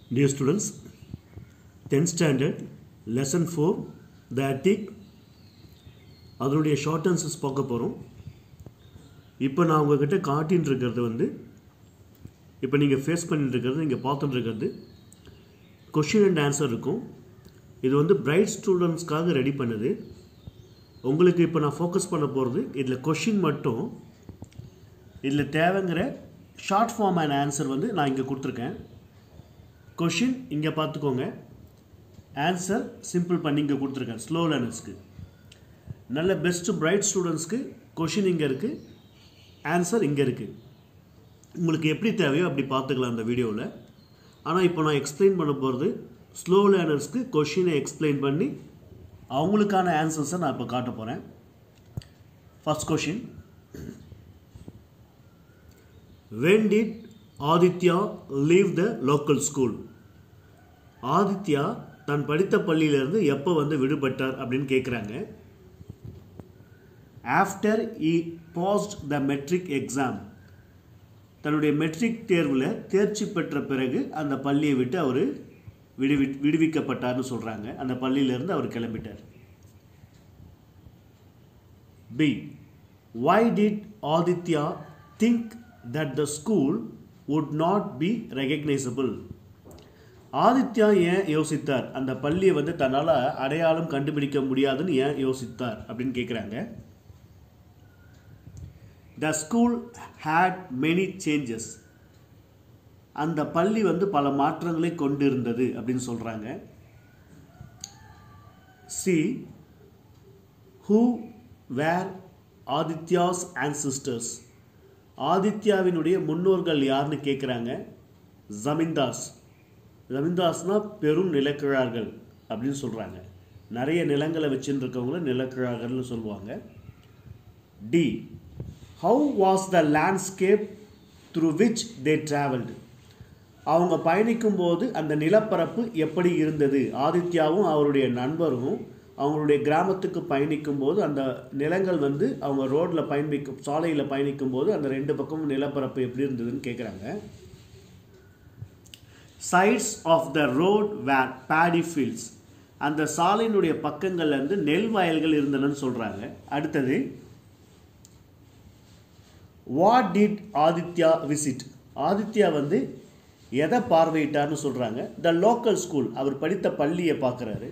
Dear students, 10th standard, lesson 4, the attic அதனுடைய short answers பார்க்க போகிறோம் இப்போ நான் உங்ககிட்ட காட்டின்னு இருக்கிறது வந்து இப்போ நீங்கள் ஃபேஸ் பண்ணிட்டு இருக்கிறது நீங்கள் பார்த்துட்டு இருக்கிறது கொஷின் அண்ட் ஆன்சர் இருக்கும் இது வந்து பிரைட் ஸ்டூடெண்ட்ஸ்க்காக ரெடி பண்ணுது உங்களுக்கு இப்போ நான் ஃபோக்கஸ் பண்ண போகிறது இதில் கொஷின் மட்டும் இதில் தேவைங்கிற ஷார்ட் ஃபார்ம் அண்ட் ஆன்சர் வந்து நான் இங்கே கொடுத்துருக்கேன் கொஷின் இங்கே பார்த்துக்கோங்க ஆன்சர் சிம்பிள் பண்ணி இங்கே கொடுத்துருக்கேன் ஸ்லோ லேர்னர்ஸ்க்கு நல்ல பெஸ்ட்டு பிரைட் ஸ்டூடெண்ட்ஸ்க்கு கொஷின் இங்கே இருக்குது ஆன்சர் இங்கே இருக்குது உங்களுக்கு எப்படி தேவையோ அப்படி பார்த்துக்கலாம் அந்த வீடியோவில் ஆனால் இப்போ நான் எக்ஸ்பிளைன் பண்ண போகிறது ஸ்லோ லேர்னர்ஸ்க்கு கொஷினை எக்ஸ்பிளைன் பண்ணி அவங்களுக்கான ஆன்சர்ஸை நான் இப்போ காட்ட போகிறேன் first question when did Aditya leave the local school Aditya தான் படித்த பள்ளியிலிருந்து எப்போ வந்து விடுபட்டார் அப்படின்னு கேட்குறாங்க after he passed the matric exam தன்னுடைய மெட்ரிக் தேர்வில் தேர்ச்சி பெற்ற பிறகு அந்த பள்ளியை விட்டு அவர் விடுவி விடுவிக்கப்பட்டார்னு சொல்கிறாங்க அந்த பள்ளியிலேருந்து அவர் கிளம்பிட்டார் B why did Aditya think that the school would not be recognisable Aditya ஏன் யோசித்தார் அந்த பள்ளியை வந்து தன்னால் அடையாளம் கண்டுபிடிக்க முடியாதுன்னு ஏன் யோசித்தார் அப்படின்னு கேட்குறாங்க the school had many changes அந்த பள்ளி வந்து பல மாற்றங்களை கொண்டிருந்தது அப்படின்னு சொல்கிறாங்க C who were Aditya's ancestors ஆதித்யாவினுடைய முன்னோர்கள் யாருன்னு கேட்குறாங்க ஜமீன்தார்ஸ் ஜமீன்தார்ஸ்னால் பெரும் நிலக்கிழார்கள் அப்படின்னு சொல்கிறாங்க நிறைய நிலங்களை வச்சுன்னு இருக்கவங்கள நிலக்கிழார்கள்னு சொல்லுவாங்க D how was the landscape through which they travelled அவங்க பயணிக்கும்போது அந்த நிலப்பரப்பு எப்படி இருந்தது ஆதித்யாவும் அவருடைய நண்பரும் அவங்களுடைய கிராமத்துக்கு பயணிக்கும் போது அந்த நிலங்கள் வந்து அவங்க ரோட்டில் பயணிக்கும் சாலையில் பயணிக்கும் போது அந்த ரெண்டு பக்கமும் நிலப்பரப்பு எப்படி இருந்ததுன்னு கேட்குறாங்க sides of the road were paddy fields அந்த சாலையினுடைய பக்கங்கள்ல இருந்து நெல் வயல்கள் இருந்தனன்னு சொல்கிறாங்க அடுத்தது what did Aditya visit Aditya வந்து எதை பார்வையிட்டார்னு சொல்கிறாங்க த லோக்கல் ஸ்கூல் அவர் படித்த பள்ளியை பார்க்குறாரு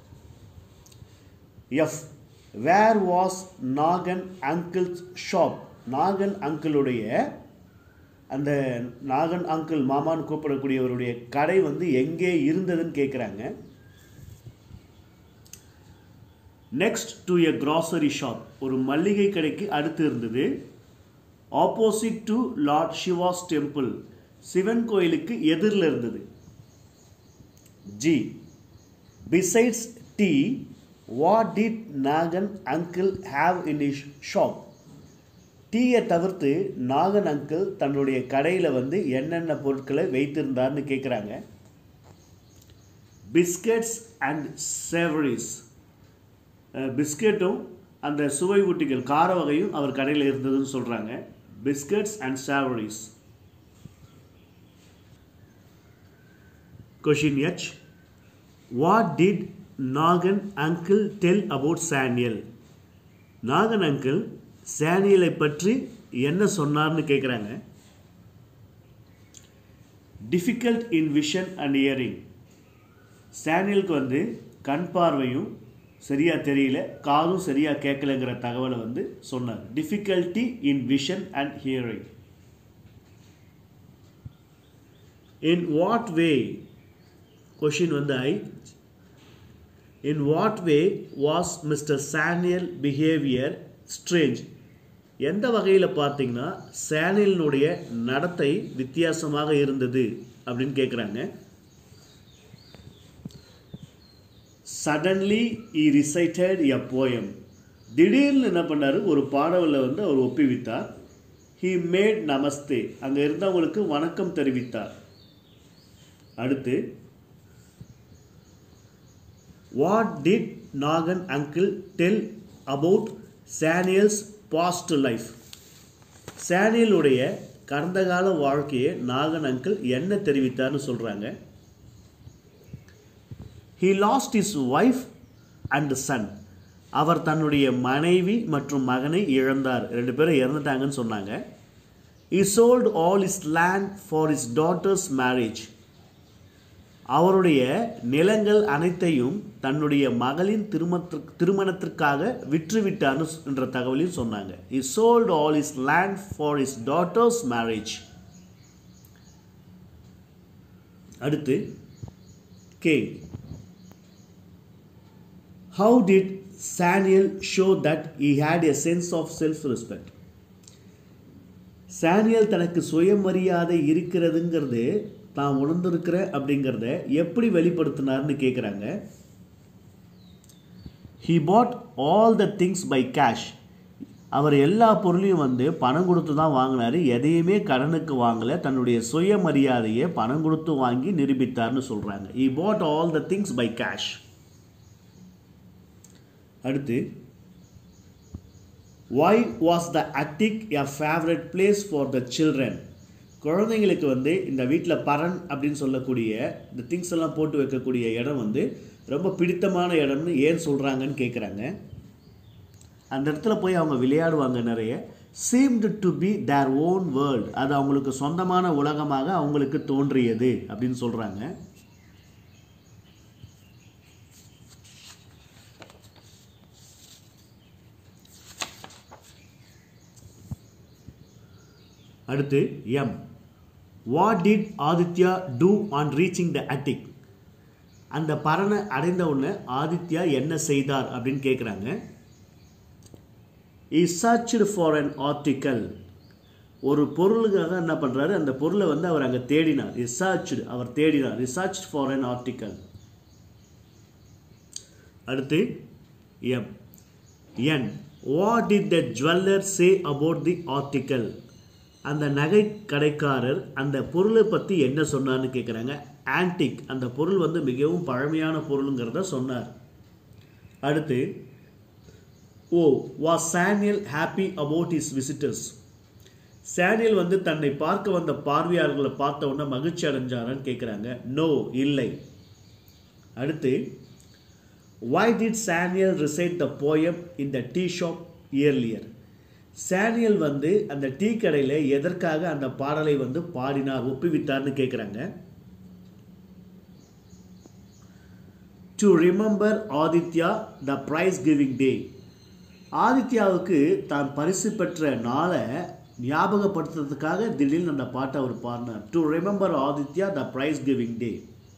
F where was Nagan uncle's shop Nagan அங்கிளுடைய அந்த நாகன் அங்கிள் மாமான்னு கூப்பிடக்கூடியவருடைய கடை வந்து எங்கே இருந்ததுன்னு கேட்குறாங்க next to a grocery shop ஒரு மல்லிகை கடைக்கு அடுத்து இருந்தது opposite to lord Shiva's temple Sivan கோயிலுக்கு எதிரில் இருந்தது G besides tea what did Nagan uncle have in his shop டீயை தவிர்த்து நாகன் அங்கிள் தன்னுடைய கடையில் வந்து என்னென்ன பொருட்களை வைத்திருந்தார்னு கேட்குறாங்க பிஸ்கட்ஸ் அண்ட் சேவரிஸ் பிஸ்கெட்டும் அந்த சுவை ஊட்டிகள் கார வகையும் அவர் கடையில் இருந்ததுன்னு சொல்கிறாங்க biscuits and savouries question H what did Nagan uncle tell about Samuel Nagan uncle சானியலை பற்றி என்ன சொன்னார்னு கேட்குறாங்க difficult in vision and hearing சானியலுக்கு வந்து கண் பார்வையும் சரியாக தெரியல காதும் சரியாக கேட்கலங்கிற தகவலை வந்து சொன்னார் difficulty in vision and hearing in what way question வந்து I in what way was mister Samuel behaviour strange எந்த வகையில் பார்த்தீங்கன்னா சானியலினுடைய நடத்தை வித்தியாசமாக இருந்தது அப்படின்னு கேட்குறாங்க suddenly he recited a poem திடீர்னு என்ன பண்ணார் ஒரு பாடலில் வந்து அவர் ஒப்புவித்தார் ஹி மேட் நமஸ்தே அங்கே இருந்தவங்களுக்கு வணக்கம் தெரிவித்தார் அடுத்து what did Nagan uncle tell about Samuel's past life சானியலுடைய கடந்த கால வாழ்க்கையை நாகன் அங்கிள் என்ன தெரிவித்தார்னு சொல்கிறாங்க he lost his wife and son அவர் தன்னுடைய மனைவி மற்றும் மகனை இழந்தார் ரெண்டு பேரும் இறந்துட்டாங்கன்னு சொன்னாங்க he sold all his land for his daughter's marriage அவருடைய நிலங்கள் அனைத்தையும் தன்னுடைய மகளின் திருமணத்திற்கு திருமணத்திற்காக விற்றுவிட்டார்னு என்ற தகவலையும் சொன்னாங்க he sold all his land for his daughter's marriage அடுத்து K how did Samuel show that he had a sense of self-respect சானியல் தனக்கு சுயமரியாதை இருக்கிறதுங்கிறது தான் உணர்ந்திருக்கிற அப்படிங்கிறத எப்படி வெளிப்படுத்தினார்னு கேட்குறாங்க he bought all the things by cash அவர் எல்லா பொருளையும் வந்து பணம் கொடுத்து தான் வாங்கினார் எதையுமே கடனுக்கு வாங்கலை தன்னுடைய சுயமரியாதையை பணம் கொடுத்து வாங்கி நிரூபித்தார்னு சொல்கிறாங்க he bought all the things by cash அடுத்து why was the attic a favorite place for the children குழந்தைங்களுக்கு வந்து இந்த வீட்டில் பரன் அப்படின்னு சொல்லக்கூடிய இந்த திங்ஸ் எல்லாம் போட்டு வைக்கக்கூடிய இடம் வந்து ரொம்ப பிடித்தமான இடம்னு ஏன் சொல்கிறாங்கன்னு கேட்குறாங்க அந்த இடத்துல போய் அவங்க விளையாடுவாங்க நிறைய seemed to be their own world அது அவங்களுக்கு சொந்தமான உலகமாக அவங்களுக்கு தோன்றியது அப்படின்னு சொல்கிறாங்க அடுத்து um what did Aditya do on reaching the attic அந்த பறனை அடைந்த உடனே ஆதித்யா என்ன செய்தார் அப்படின்னு கேட்குறாங்க he searched for an article ஒரு பொருளுக்காக என்ன பண்ணுறாரு அந்த பொருளை வந்து அவர் அங்கே தேடினார் ரிசர்ச்டு அவர் தேடினார் ரிசர்ச் ஃபார் அன் ஆர்டிக்கல் அடுத்து um and what did the jeweller say about the article அந்த நகை கடைக்காரர் அந்த பொருளை பற்றி என்ன சொன்னார்னு கேட்குறாங்க ஆன்டிக் அந்த பொருள் வந்து மிகவும் பழமையான பொருளுங்கிறத சொன்னார் அடுத்து oh was Sanyal happy about his visitors Sanyal வந்து தன்னை பார்க்க வந்த பார்வையாளர்களை பார்த்த உடனே மகிழ்ச்சி அடைஞ்சாரான்னு கேட்குறாங்க நோ இல்லை அடுத்து why did சானியல் recite the poem in the tea shop earlier சானியல் வந்து அந்த டீ கடையில் எதற்காக அந்த பாடலை வந்து பாடினார் ஒப்புவித்தார்னு கேட்குறாங்க to remember Aditya the prize giving day ஆதித்யாவுக்கு தான் பரிசு பெற்ற நாளை ஞாபகப்படுத்துறதுக்காக திடீர்னு அந்த பாட்டை அவர் பாடினார் to remember Aditya the prize giving day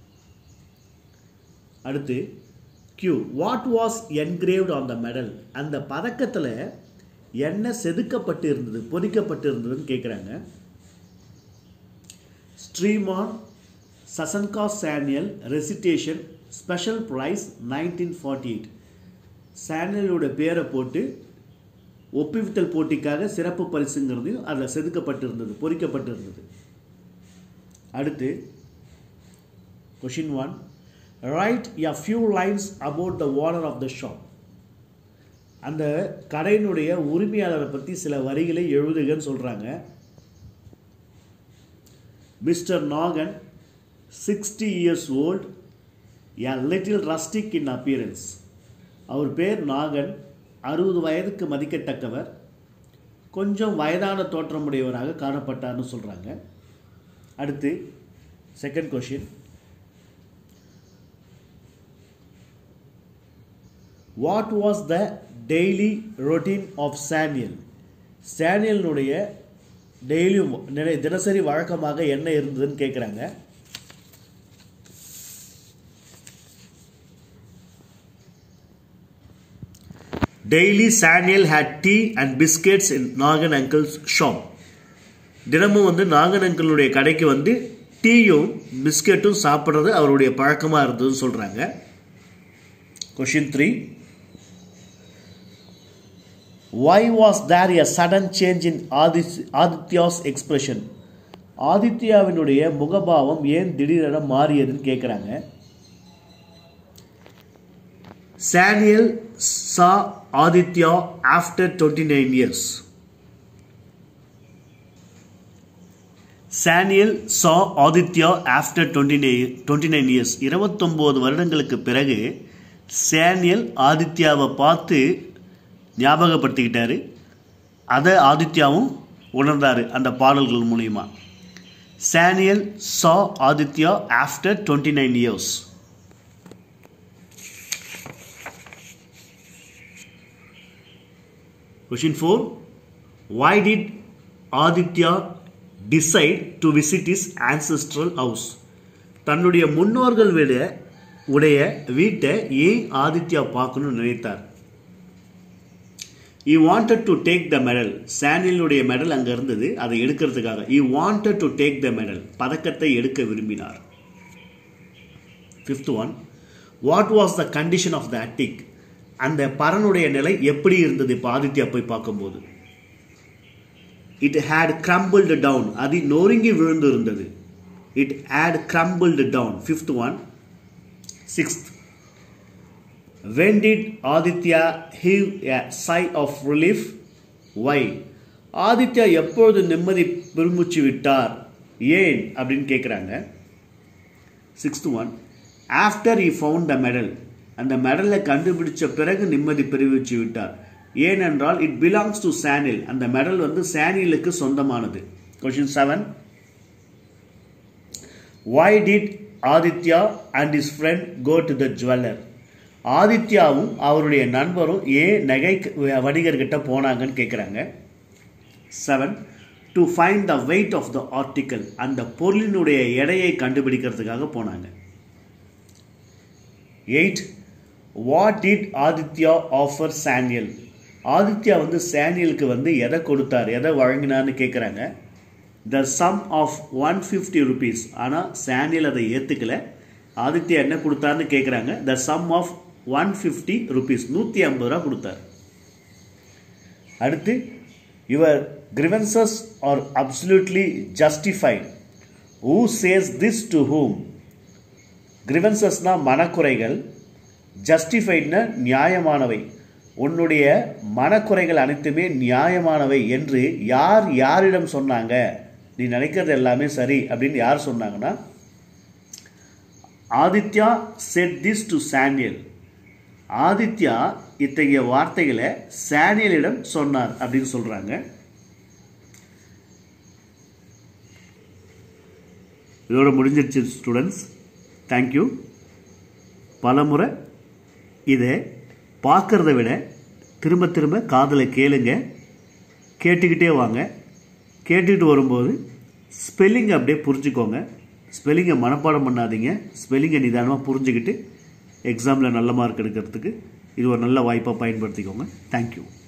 அடுத்து Q what was engraved on the medal அந்த பதக்கத்தில் என்ன செதுக்கப்பட்டு இருந்தது பொறிக்கப்பட்டு இருந்ததுன்னு கேட்குறாங்க Shriman Sasanka Sanyal recitation special prize nineteen forty eight சானியலோட பேரை போட்டு ஒப்புவித்தல் போட்டிக்காக சிறப்பு பரிசுங்கிறதையும் அதில் செதுக்கப்பட்டு இருந்தது பொறிக்கப்பட்டு இருந்தது அடுத்து question one write a few lines about the owner of the shop அந்த கடையினுடைய உரிமையாளரை பற்றி சில வரிகளை எழுதுகன்னு சொல்கிறாங்க mister Nagan sixty years old a little rustic in appearance அவர் பேர் நாகன் அறுபது வயதுக்கு மதிக்கத்தக்கவர் கொஞ்சம் வயதான தோற்றமுடையவராக காணப்பட்டார்னு சொல்கிறாங்க அடுத்து second question what was the daily routine of Sanyal சானியலினுடைய டெய்லியும் நினை- தினசரி வழக்கமாக என்ன இருந்ததுன்னு கேட்குறாங்க daily Sanyal had tea and biscuits in Nagan uncle's shop தினமும் வந்து நாகன் அங்கிளுடைய கடைக்கு வந்து டீயும் பிஸ்கெட்டும் சாப்பிட்றது அவருடைய பழக்கமாக இருந்ததுன்னு சொல்கிறாங்க question three why was there a sudden change in Adit- Aditya's expression ஆதித்யாவினுடைய முகபாவம் ஏன் திடீரென மாறியதுன்னு கேட்குறாங்க Sanyal saw Aditya after twenty nine years Sanyal saw Aditya after twenty nine twenty nine years இருபத்தொம்போது வருடங்களுக்கு பிறகு சானியல் ஆதித்யாவை பார்த்து ஞாபகப்படுத்திக்கிட்டாரு அதை ஆதித்யாவும் உணர்ந்தார் அந்த பாடல்கள் மூலிமா Sanyal saw Aditya after twenty nine years question four why did Aditya decide to visit his ancestral house தன்னுடைய முன்னோர்கள் விட உடைய வீட்டை ஏன் ஆதித்யா பார்க்கணும்னு நினைத்தார் he wanted to take the medal சானியலுடைய மெடல் அங்கே இருந்தது அதை எடுக்கிறதுக்காக he wanted to take the medal பதக்கத்தை எடுக்க விரும்பினார் fifth one what was the condition of the attic அந்த பரனுடைய நிலை எப்படி இருந்தது இப்போ ஆதித்யா போய் பார்க்கும்போது இட் ஹேட் கிரம்பிள்டு டவுன் அது நொறுங்கி விழுந்து இருந்தது it had crumbled down fifth one sixth when did Aditya heave a sigh of relief why Aditya எப்பொழுது நிம்மதி பெருமூச்சு விட்டார் ஏன் அப்படின்னு கேட்குறாங்க sixth one after he found the medal அந்த மெடலை கண்டுபிடிச்ச பிறகு நிம்மதி பெருவிச்சு விட்டார் ஏனென்றால் இட் பிலாங்ஸ் டு சானில் அந்த மெடல் வந்து சானிலுக்கு சொந்தமானது question seven why did Aditya and his friend go to the jeweller ஆதித்யாவும் அவருடைய நண்பரும் ஏன் நகை வணிகர்கிட்ட போனாங்கன்னு கேட்குறாங்க seven to find the weight of the article அந்த பொருளினுடைய எடையை கண்டுபிடிக்கிறதுக்காக போனாங்க eight what did Aditya offer Sanyal Aditya வந்து சானியலுக்கு வந்து எதை கொடுத்தார் எதை வழங்கினார்னு கேட்குறாங்க the sum of one fifty rupees ஆனால் சானியல் அதை ஏற்றுக்கல ஆதித்யா என்ன கொடுத்தாருன்னு கேட்குறாங்க the sum of one fifty rupees நூற்றி ஐம்பது ரூபா கொடுத்தார் அடுத்து your grievances are absolutely justified who says this to whom கிரிவன்சஸ்னால் மனக்குறைகள் ஜஸ்டிஃபைட்னா நியாயமானவை உன்னுடைய மனக்குறைகள் அனைத்துமே நியாயமானவை என்று யார் யாரிடம் சொன்னாங்க நீ நினைக்கிறது எல்லாமே சரி அப்படின்னு யார் சொன்னாங்கன்னா Aditya said this to Sanyal Aditya இத்தகைய வார்த்தைகளை சானியலிடம் சொன்னார் அப்படின்னு சொல்கிறாங்க இதோட முடிஞ்சிருச்சு ஸ்டூடெண்ட்ஸ் தேங்க்யூ பலமுறை இதை பார்க்குறத விட திரும்ப திரும்ப காதில் கேளுங்க கேட்டுக்கிட்டே வாங்க கேட்டுக்கிட்டு வரும்போது ஸ்பெல்லிங்கை அப்படியே புரிஞ்சுக்கோங்க ஸ்பெல்லிங்கை மனப்பாடம் பண்ணாதீங்க ஸ்பெல்லிங்கை நிதானமாக புரிஞ்சுக்கிட்டு எக்ஸாமில் நல்ல மார்க் எடுக்கிறதுக்கு இது ஒரு நல்ல வாய்ப்பாக பயன்படுத்திக்கோங்க தேங்க்யூ